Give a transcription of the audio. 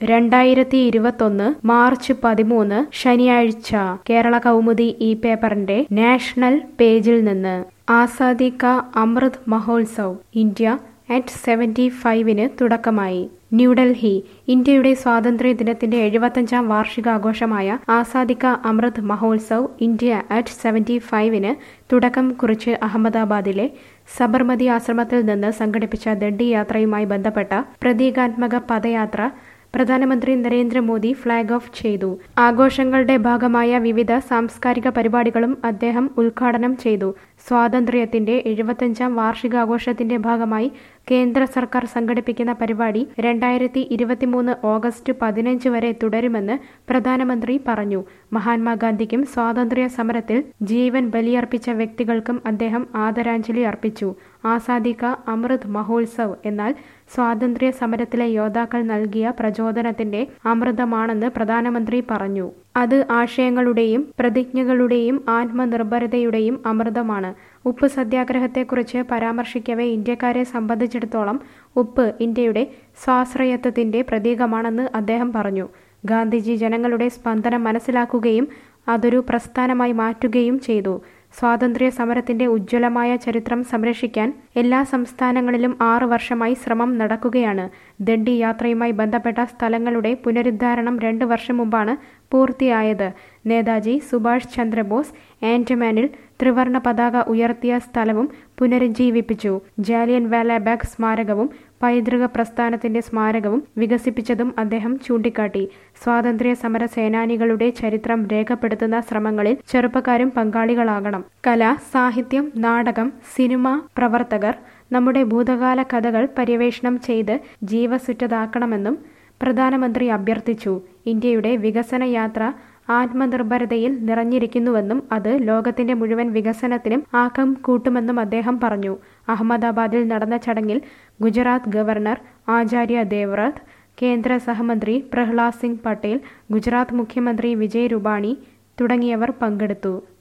രണ്ടായിരത്തി ഇരുപത്തൊന്ന് മാർച്ച് പതിമൂന്ന് ശനിയാഴ്ച കേരള കൗമുദി ഈ പേപ്പറിന്റെ നാഷണൽ പേജിൽ നിന്ന് Azadi Ka Amrit Mahotsav India at seventy ഫൈവിന് തുടക്കമായി ന്യൂഡൽഹി ഇന്ത്യയുടെ സ്വാതന്ത്ര്യ ദിനത്തിന്റെ എഴുപത്തഞ്ചാം വാർഷികാഘോഷമായ Azadi Ka Amrit Mahotsav India at seventy ഫൈവിന് തുടക്കം കുറിച്ച് അഹമ്മദാബാദിലെ സബർമതി ആശ്രമത്തിൽ നിന്ന് സംഘടിപ്പിച്ച ദണ്ഡി യാത്രയുമായി ബന്ധപ്പെട്ട പ്രതീകാത്മക പദയാത്ര പ്രധാനമന്ത്രി നരേന്ദ്രമോദി ഫ്ളാഗ് ഓഫ് ചെയ്തു ആഘോഷങ്ങളുടെ ഭാഗമായ വിവിധ സാംസ്കാരിക പരിപാടികളും അദ്ദേഹം ഉദ്ഘാടനം ചെയ്തു സ്വാതന്ത്ര്യത്തിന്റെ എഴുപത്തഞ്ചാം വാർഷികാഘോഷത്തിന്റെ ഭാഗമായി കേന്ദ്ര സർക്കാർ സംഘടിപ്പിക്കുന്ന പരിപാടി രണ്ടായിരത്തി ഇരുപത്തിമൂന്ന് ഓഗസ്റ്റ് പതിനഞ്ച് വരെ തുടരുമെന്ന് പ്രധാനമന്ത്രി പറഞ്ഞു മഹാത്മാഗാന്ധിക്കും സ്വാതന്ത്ര്യ സമരത്തിൽ ജീവൻ ബലിയർപ്പിച്ച വ്യക്തികൾക്കും അദ്ദേഹം ആദരാഞ്ജലി അർപ്പിച്ചു ആസാദി കാ അമൃത് മഹോത്സവ് എന്നാൽ സ്വാതന്ത്ര്യ സമരത്തിലെ യോദ്ധാക്കൾ നൽകിയ പ്രചോദനത്തിന്റെ അമൃതമാണെന്ന് പ്രധാനമന്ത്രി പറഞ്ഞു അത് ആശയങ്ങളുടെയും പ്രതിജ്ഞകളുടെയും ആത്മനിർഭരതയുടെയും അമൃതമാണ് ഉപ്പ് സത്യാഗ്രഹത്തെക്കുറിച്ച് പരാമർശിക്കവേ ഇന്ത്യക്കാരെ സംബന്ധിച്ചിടത്തോളം ഉപ്പ് ഇന്ത്യയുടെ സ്വാശ്രയത്വത്തിന്റെ പ്രതീകമാണെന്ന് അദ്ദേഹം പറഞ്ഞു ഗാന്ധിജി ജനങ്ങളുടെ സ്പന്ദനം മനസ്സിലാക്കുകയും അതൊരു പ്രസ്ഥാനമായി മാറ്റുകയും ചെയ്തു സ്വാതന്ത്ര്യ സമരത്തിന്റെ ഉജ്ജ്വലമായ ചരിത്രം സംരക്ഷിക്കാൻ എല്ലാ സംസ്ഥാനങ്ങളിലും ആറു വർഷമായി ശ്രമം നടക്കുകയാണ് ദണ്ഡി യാത്രയുമായി ബന്ധപ്പെട്ട സ്ഥലങ്ങളുടെ പുനരുദ്ധാരണം രണ്ട് വർഷം മുമ്പാണ് പൂർത്തിയായത് നേതാജി സുഭാഷ് ചന്ദ്രബോസ് ആൻഡമാനിൽ ത്രിവർണ പതാക ഉയർത്തിയ സ്ഥലവും പുനരുജ്ജീവിപ്പിച്ചു ജാലിയൻ വാലാബാഗ് സ്മാരകവും പൈതൃക പ്രസ്ഥാനത്തിന്റെ സ്മാരകവും വികസിപ്പിച്ചതും അദ്ദേഹം ചൂണ്ടിക്കാട്ടി സ്വാതന്ത്ര്യ സമര സേനാനികളുടെ ചരിത്രം രേഖപ്പെടുത്തുന്ന ശ്രമങ്ങളിൽ ചെറുപ്പക്കാരും പങ്കാളികളാകണം കല സാഹിത്യം നാടകം സിനിമ പ്രവർത്തകർ നമ്മുടെ ഭൂതകാല കഥകൾ പര്യവേഷണം ചെയ്ത് ജീവസുറ്റതാക്കണമെന്നും പ്രധാനമന്ത്രി അഭ്യർത്ഥിച്ചു ഇന്ത്യയുടെ വികസന യാത്ര ആത്മനിർഭരതയിൽ നിറഞ്ഞിരിക്കുന്നുവെന്നും അത് ലോകത്തിന്റെ മുഴുവൻ വികസനത്തിനും ആക്കം കൂട്ടുമെന്നും അദ്ദേഹം പറഞ്ഞു അഹമ്മദാബാദിൽ നടന്ന ചടങ്ങിൽ ഗുജറാത്ത് ഗവർണർ ആചാര്യ ദേവ്രഥ് കേന്ദ്ര സഹമന്ത്രി പ്രഹ്ലാദ് സിംഗ് പട്ടേൽ ഗുജറാത്ത് മുഖ്യമന്ത്രി വിജയ് രൂപാണി തുടങ്ങിയവർ പങ്കെടുത്തു